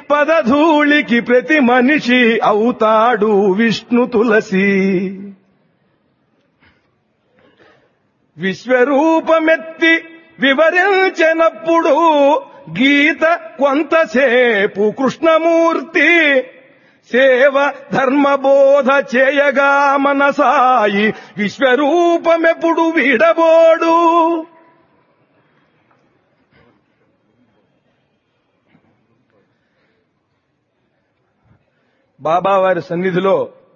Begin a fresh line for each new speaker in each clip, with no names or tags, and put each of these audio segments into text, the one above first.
పదధూళికి ప్రతి మనిషి అవుతాడు విష్ణు తులసి విశ్వరూపమెత్తి వివరించినప్పుడు గీత కొంతసేపు కృష్ణమూర్తి సేవ ధర్మబోధ చేయగా మనసాయి విశ్వరూపమెప్పుడు వీడబోడు బాబావారి సన్నిధిలో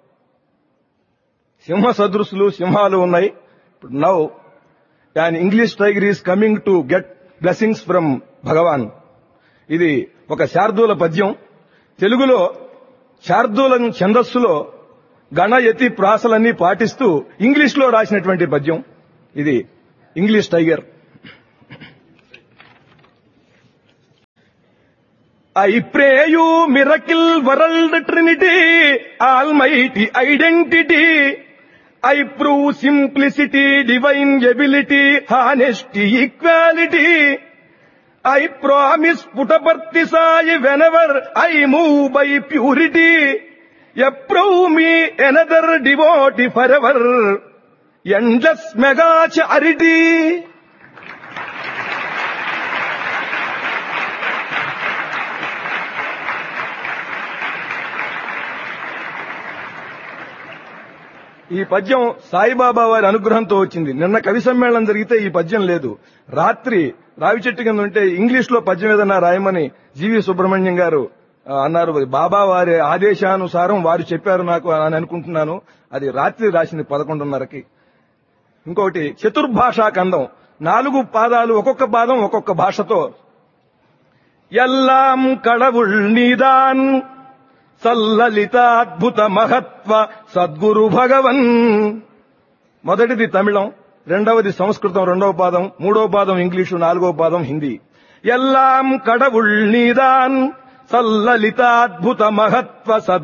సింహ సదృశులు సింహాలు ఉన్నాయి ఇప్పుడు now an English tiger is coming to get blessings from Bhagavan ఇది ఒక శార్దూల పద్యం తెలుగులో శార్దూల ఛందస్సులో గణయతి ప్రాసలన్నీ పాటిస్తూ ఇంగ్లీష్ లో రాసినటువంటి పద్యం ఇది English tiger I pray you miracle world trinity, almighty identity. I prove simplicity, divine ability, honesty, equality. I promise Puttaparthi Sai whenever I move by purity. Approve me another devotee forever. Endless mega charity. ఈ పద్యం సాయిబాబా వారి అనుగ్రహంతో వచ్చింది నిన్న కవి సమ్మేళనం జరిగితే ఈ పద్యం లేదు రాత్రి రావి చెట్టు కింద ఉంటే ఇంగ్లీష్ లో పద్యం ఏదన్నా రాయమని జీవి సుబ్రహ్మణ్యం గారు ఆ, అన్నారు బాబా వారి ఆదేశానుసారం వారు చెప్పారు నాకు అని అనుకుంటున్నాను అది రాత్రి రాసింది పదకొండున్నరకి ఇంకొకటి చతుర్భాషా కందం నాలుగు పాదాలు ఒక్కొక్క పాదం ఒక్కొక్క భాషతో ఎల్లాం కడవుల్ నీదాన్ సల్లలితాద్భుత మహత్వ సద్గురు భగవన్ మొదటిది తమిళం రెండవది సంస్కృతం రెండవ పాదం మూడవ పాదం ఇంగ్లీషు నాలుగవ పాదం హిందీ ఎల్లాం కడవుల్ నీదాన్ సల్లలితాద్భుత మహత్వ సద్